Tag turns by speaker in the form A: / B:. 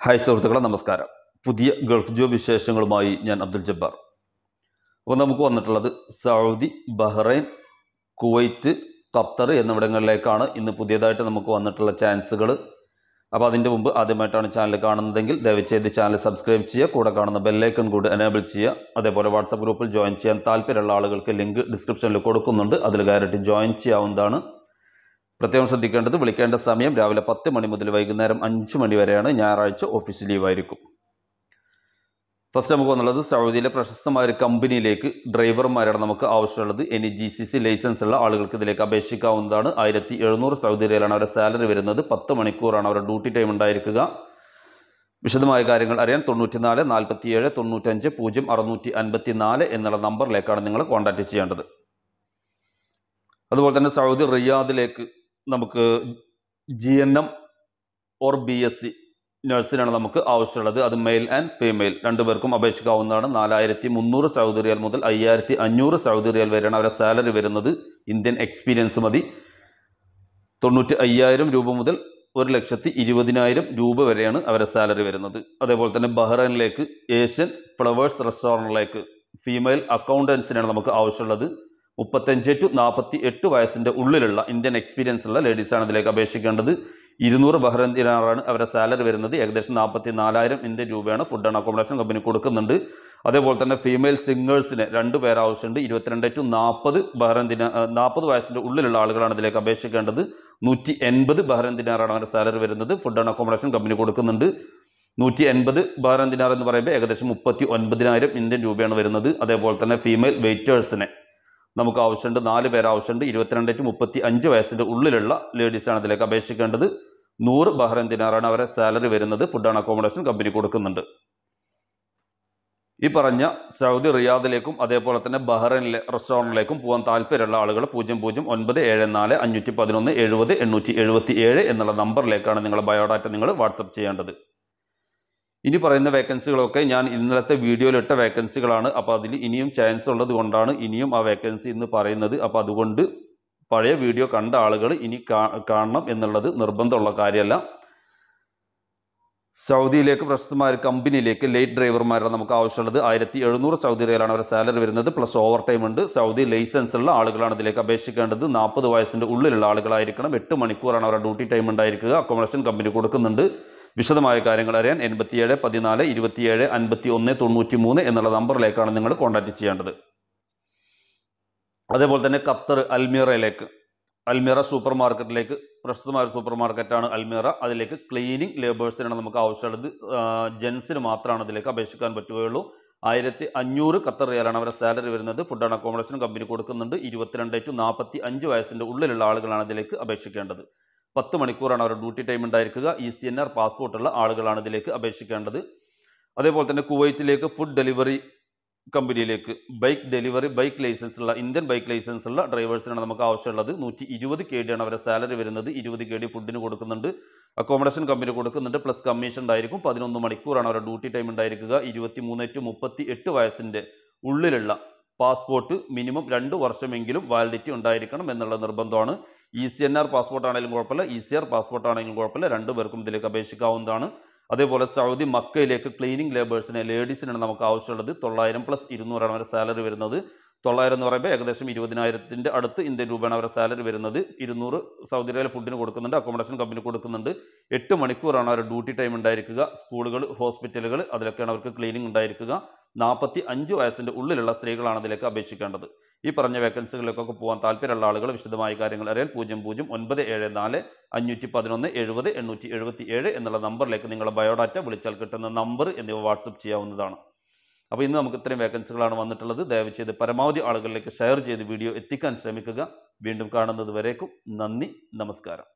A: hi സുഹൃത്തുക്കളെ നമസ്കാരം പുതിയ ഗൾഫ് ജോബ് വിശേഷങ്ങളുമായി ഞാൻ അബ്ദുൽ ജബ്ബാർ അപ്പോൾ നമുക്ക് വന്നിട്ടുള്ളത് സൗദി ബഹ്റൈൻ കുവൈറ്റ് ഖത്തർ എന്നിവിടങ്ങളിലേക്കാണ് ഇന്ന് പുതിയതായിട്ട് നമുക്ക് വന്നിട്ടുള്ള ചാൻസുകൾ അപ്പോൾ അതിൻ്റെ മുമ്പ് ആദ്യമായിട്ടാണ് ചാനൽ കാണുന്നതെങ്കിൽ ദയവചെയ്ത് ചാനൽ സബ്സ്ക്രൈബ് ചെയ്യുക കൂടെ കാണുന്ന ബെല്ലൈക്കൺ കൂടി എനേബിൾ ചെയ്യുക അതേപോലെ വാട്സപ്പ് ഗ്രൂപ്പിൽ ജോയിൻ ചെയ്യാൻ താല്പര്യമുള്ള ആളുകൾക്ക് ലിങ്ക് ഡിസ്ക്രിപ്ഷനിൽ കൊടുക്കുന്നുണ്ട് അതിൽ കയറിയിട്ട് ജോയിൻ ചെയ്യാവുന്നതാണ് പ്രത്യേകം ശ്രദ്ധിക്കേണ്ടത് വിളിക്കേണ്ട സമയം രാവിലെ പത്ത് മണി മുതൽ വൈകുന്നേരം അഞ്ച് മണി വരെയാണ് ഞായറാഴ്ച ഓഫീസ് ലീവായിരിക്കും ഫസ്റ്റ് നമുക്ക് വന്നുള്ളത് സൗദിയിലെ പ്രശസ്തമായ ഒരു കമ്പനിയിലേക്ക് ഡ്രൈവർമാരാണ് നമുക്ക് ആവശ്യമുള്ളത് ഇനി ജി സി സി ലൈസൻസ് ഉള്ള ആളുകൾക്ക് ഇതിലേക്ക് അപേക്ഷിക്കാവുന്നതാണ് ആയിരത്തി എഴുന്നൂറ് സൗദി റിയലാണ് അവരുടെ സാലറി വരുന്നത് പത്ത് മണിക്കൂറാണ് അവരുടെ ഡ്യൂട്ടി ടൈം ഉണ്ടായിരിക്കുക വിശദമായ കാര്യങ്ങൾ അറിയാൻ തൊണ്ണൂറ്റിനാല് നാൽപ്പത്തിയേഴ് തൊണ്ണൂറ്റഞ്ച് പൂജ്യം അറുന്നൂറ്റി അൻപത്തി നാല് എന്നുള്ള നമ്പറിലേക്കാണ് നിങ്ങൾ കോൺടാക്റ്റ് ചെയ്യേണ്ടത് അതുപോലെ തന്നെ സൗദി റിയാദിലേക്ക് നമുക്ക് G N M or B S C നഴ്സിനാണ് നമുക്ക് ആവശ്യമുള്ളത് അത് മെയിൽ ആൻഡ് ഫീമെയിൽ രണ്ടുപേർക്കും അപേക്ഷിക്കാവുന്നതാണ് നാലായിരത്തി മുന്നൂറ് സൗദി റിയൽ മുതൽ അയ്യായിരത്തി അഞ്ഞൂറ് സൗദി റിയൽ വരെയാണ് അവരുടെ സാലറി വരുന്നത് ഇന്ത്യൻ എക്സ്പീരിയൻസ് മതി തൊണ്ണൂറ്റി അയ്യായിരം രൂപ മുതൽ ഒരു ലക്ഷത്തി ഇരുപതിനായിരം രൂപ വരെയാണ് അവരുടെ സാലറി വരുന്നത് അതേപോലെ തന്നെ ബഹ്റൈനിലേക്ക് ഏഷ്യൻ ഫ്ലവേഴ്സ് റെസ്റ്റോറൻറ്റിലേക്ക് ഫീമെയിൽ അക്കൗണ്ടൻസിനാണ് നമുക്ക് ആവശ്യമുള്ളത് മുപ്പത്തഞ്ച് ടു നാൽപ്പത്തി എട്ട് വയസ്സിൻ്റെ ഉള്ളിലുള്ള ഇന്ത്യൻ എക്സ്പീരിയൻസ് ഉള്ള ലേഡീസാണ് ഇതിലേക്ക് അപേക്ഷിക്കേണ്ടത് ഇരുന്നൂറ് ബഹ്റൈൻ ദിനാറാണ് അവരുടെ സാലറി വരുന്നത് ഏകദേശം നാൽപ്പത്തി നാലായിരം ഇന്ത്യൻ രൂപയാണ് ഫുഡ് ആൻഡ് അക്കോമഡേഷൻ കമ്പനി കൊടുക്കുന്നുണ്ട് അതേപോലെ തന്നെ ഫീമെയിൽ സിംഗേഴ്സിന് രണ്ട് പേർ ആവശ്യമുണ്ട് ഇരുപത്തിരണ്ട് ടു നാൽപ്പത് ബഹ്റൈൻ ദിന നാൽപ്പത് വയസ്സിൻ്റെ ഉള്ളിലുള്ള ആളുകളാണ് ഇതിലേക്ക് അപേക്ഷിക്കേണ്ടത് നൂറ്റി എൺപത് ബഹ്റൈൻ ദിനാറാണ് അവരുടെ സാലറി വരുന്നത് ഫുഡ് ആൻഡ് അക്കോമഡേഷൻ കമ്പനി കൊടുക്കുന്നുണ്ട് നൂറ്റി എൺപത് ബഹ്റൈൻ ദിനാർ എന്ന് പറയുമ്പോൾ ഏകദേശം മുപ്പത്തി ഒൻപതിനായിരം ഇന്ത്യൻ രൂപയാണ് വരുന്നത് അതേപോലെ തന്നെ ഫീമെയിൽ വെയിറ്റേഴ്സിനെ നമുക്ക് ആവശ്യമുണ്ട് നാല് പേർ ആവശ്യമുണ്ട് ഇരുപത്തിരണ്ട് ടു മുപ്പത്തി അഞ്ച് വയസ്സിൻ്റെ ഉള്ളിലുള്ള ലേഡീസാണ് ഇതിലേക്ക് അപേക്ഷിക്കേണ്ടത് നൂറ് ബഹ്റൈൻ ദിനാറാണ് അവരെ സാലറി വരുന്നത് ഫുഡ് ആൻഡ് അക്കോമഡേഷൻ കമ്പനി കൊടുക്കുന്നുണ്ട് ഈ പറഞ്ഞ സൗദി റിയാദിലേക്കും അതേപോലെ തന്നെ ബഹ്റൈനിലെ റെസ്റ്റോറൻറ്റിലേക്കും പോകാൻ താല്പര്യമുള്ള ആളുകൾ പൂജ്യം പൂജ്യം ഒൻപത് ഏഴ് നാല് അഞ്ഞൂറ്റി പതിനൊന്ന് എഴുപത് എണ്ണൂറ്റി എഴുപത്തി ഏഴ് എന്നുള്ള നമ്പറിലേക്കാണ് നിങ്ങളുടെ ബയോഡാറ്റ നിങ്ങൾ വാട്സപ്പ് ചെയ്യേണ്ടത് ഇനി പറയുന്ന വേക്കൻസികളൊക്കെ ഞാൻ ഇന്നലത്തെ വീഡിയോയിൽ ഇട്ട വേക്കൻസികളാണ് അപ്പോൾ അതിൽ ഇനിയും ചാൻസ് ഉള്ളത് കൊണ്ടാണ് ഇനിയും ആ വേക്കൻസി എന്ന് പറയുന്നത് അപ്പോൾ അതുകൊണ്ട് പഴയ വീഡിയോ കണ്ട ആളുകൾ ഇനി കാ- കാണണം എന്നുള്ളത് നിർബന്ധമുള്ള കാര്യമല്ല സൗദിയിലേക്ക് പ്രശസ്തമായ ഒരു കമ്പനിയിലേക്ക് ലേറ്റ് ഡ്രൈവർമാരാണ് നമുക്ക് ആവശ്യമുള്ളത് ആയിരത്തി എഴുന്നൂറ് സൗദി റിയലാണ് അവരുടെ സാലറി വരുന്നത് പ്ലസ് ഓവർ ടൈം ഉണ്ട് സൗദി ലൈസൻസ് ഉള്ള ആളുകളാണ് ഇതിലേക്ക് അപേക്ഷിക്കേണ്ടത് നാൽപ്പത് വയസ്സിൻ്റെ ഉള്ളിലുള്ള ആളുകളായിരിക്കണം എട്ട് മണിക്കൂറാണ് അവരുടെ ഡ്യൂട്ടി ടൈം ഉണ്ടായിരിക്കുക അക്കോമഡേഷൻ കമ്പനി കൊടുക്കുന്നുണ്ട് വിശദമായ കാര്യങ്ങൾ അറിയാൻ എൺപത്തിയേഴ് പതിനാല് ഇരുപത്തിയേഴ് അൻപത്തി ഒന്ന് തൊണ്ണൂറ്റി മൂന്ന് എന്നുള്ള നമ്പറിലേക്കാണ് നിങ്ങൾ കോൺടാക്റ്റ് ചെയ്യേണ്ടത് അതേപോലെ തന്നെ ഖത്തർ അൽമീറയിലേക്ക് അൽമീറ സൂപ്പർ മാർക്കറ്റിലേക്ക് പ്രശസ്തമായ ഒരു സൂപ്പർ മാർക്കറ്റാണ് അൽമീറ അതിലേക്ക് ക്ലീനിങ് ലേബേഴ്സിനാണ് നമുക്ക് ആവശ്യമുള്ളത് ജെൻസിന് മാത്രമാണ് അതിലേക്ക് അപേക്ഷിക്കാൻ പറ്റുകയുള്ളൂ ആയിരത്തി അഞ്ഞൂറ് ഖത്തർ റിയാലാണ് അവരുടെ സാലറി വരുന്നത് ഫുഡ് ആൻഡ് അക്കോമഡേഷൻ കമ്പനി കൊടുക്കുന്നുണ്ട് ഇരുപത്തിരണ്ട് ടു നാൽപ്പത്തി അഞ്ച് വയസ്സിൻ്റെ ഉള്ളിലുള്ള ആളുകളാണ് ഇതിലേക്ക് അപേക്ഷിക്കേണ്ടത് പത്ത് മണിക്കൂറാണ് അവരുടെ ഡ്യൂട്ടി ടൈം ഉണ്ടായിരിക്കുക ഇ സി എൻ ആർ പാസ്പോർട്ടുള്ള ആളുകളാണ് ഇതിലേക്ക് അപേക്ഷിക്കേണ്ടത് അതേപോലെ തന്നെ കുവൈറ്റിലേക്ക് ഫുഡ് ഡെലിവറി കമ്പനിയിലേക്ക് ബൈക്ക് ഡെലിവറി ബൈക്ക് ലൈസൻസ് ഉള്ള ഇന്ത്യൻ ബൈക്ക് ലൈസൻസ് ഉള്ള ഡ്രൈവേഴ്സിനാണ് നമുക്ക് ആവശ്യമുള്ളത് നൂറ്റി ഇരുപത് കെ ഡി ആണ് അവരുടെ സാലറി വരുന്നത് ഇരുപത് കെ ഡി ഫുഡിന് കൊടുക്കുന്നുണ്ട് അക്കോമഡേഷൻ കമ്പനി കൊടുക്കുന്നുണ്ട് പ്ലസ് കമ്മീഷൻ ഉണ്ടായിരിക്കും പതിനൊന്ന് മണിക്കൂറാണ് അവരുടെ ഡ്യൂട്ടി ടൈം ഉണ്ടായിരിക്കുക ഇരുപത്തി മൂന്ന് ടു മുപ്പത്തി എട്ട് വയസ്സിൻ്റെ ഉള്ളിലുള്ള പാസ്പോർട്ട് മിനിമം രണ്ട് വർഷമെങ്കിലും വാലിഡിറ്റി ഉണ്ടായിരിക്കണം എന്നുള്ള നിർബന്ധമാണ് E C N R passport ആണെങ്കിലും കുഴപ്പമില്ല ഇ സി ആർ പാസ്പോർട്ട് ആണെങ്കിലും കുഴപ്പമില്ല രണ്ടു പേർക്കും ഇതിലേക്ക് അപേക്ഷിക്കാവുന്നതാണ് അതേപോലെ സൗദി മക്കയിലേക്ക് ക്ലീനിങ് ലേബേഴ്സിനെ ലേഡീസിനാണ് നമുക്ക് ആവശ്യമുള്ളത് തൊള്ളായിരം പ്ലസ് ഇരുന്നൂറാണ് അവരുടെ സാലറി വരുന്നത് തൊള്ളായിരം എന്ന് പറയുമ്പോൾ ഏകദേശം ഇരുപതിനായിരത്തിൻ്റെ അടുത്ത് ഇന്ത്യൻ രൂപയാണ് അവരുടെ സാലറി വരുന്നത് ഇരുന്നൂറ് സൗദി അറേബ്യ ഫുഡിന് കൊടുക്കുന്നുണ്ട് അക്കോമഡേഷൻ കമ്പനി കൊടുക്കുന്നുണ്ട് എട്ട് മണിക്കൂറാണ് അവരുടെ ഡ്യൂട്ടി ടൈം ഉണ്ടായിരിക്കുക സ്കൂളുകൾ ഹോസ്പിറ്റലുകൾ അതിലൊക്കെയാണ് അവർക്ക് ക്ലീനിങ് ഉണ്ടായിരിക്കുക നാൽപ്പത്തി അഞ്ച് വയസ്സിൻ്റെ ഉള്ളിലുള്ള സ്ത്രീകളാണ് അതിലേക്ക് അപേക്ഷിക്കേണ്ടത് ഈ പറഞ്ഞ വേക്കൻസികളിലേക്കൊക്കെ പോകാൻ താല്പര്യമുള്ള ആളുകൾ വിശദമായ കാര്യങ്ങൾ അറിയാൻ പൂജ്യം പൂജ്യം ഒൻപത് ഏഴ് നാല് അഞ്ഞൂറ്റി പതിനൊന്ന് എഴുപത് എണ്ണൂറ്റി എഴുപത്തി ഏഴ് എന്നുള്ള നമ്പറിലേക്ക് നിങ്ങളുടെ ബയോഡാറ്റ വിളിച്ചാൽ കിട്ടുന്ന നമ്പർ എന്നിവ വാട്സപ്പ് ചെയ്യാവുന്നതാണ് അപ്പോൾ ഇന്ന് നമുക്ക് ഇത്രയും വേക്കൻസികളാണ് വന്നിട്ടുള്ളത് ദയവ് ചെയ്ത് പരമാവധി ആളുകളിലേക്ക് ഷെയർ ചെയ്ത് വീഡിയോ എത്തിക്കാൻ ശ്രമിക്കുക വീണ്ടും കാണുന്നത് വരേക്കും നന്ദി നമസ്കാരം